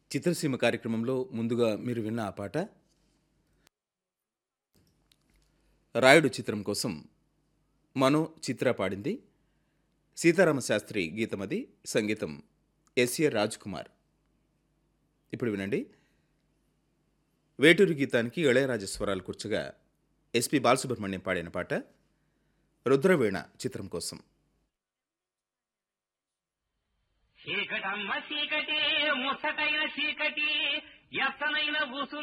చిత్రసీమ కార్యక్రమంలో ముందుగా మీరు విన్న ఆ పాట రాయుడు చిత్రం కోసం మనో చిత్ర పాడింది సీతారామ శాస్త్రి గీతమది సంగీతం ఎస్ఏ రాజ్ కుమార్ ఇప్పుడు వినండి వేటూరు గీతానికి ఇళయరాజ స్వరాలు కూర్చగా ఎస్పి బాలసుబ్రహ్మణ్యం పాడిన పాట రుద్రవీణ చిత్రం కోసం చీకటమ్మ చీకటి ముచ్చటైన చీకటి ఎత్తనైన ఉసు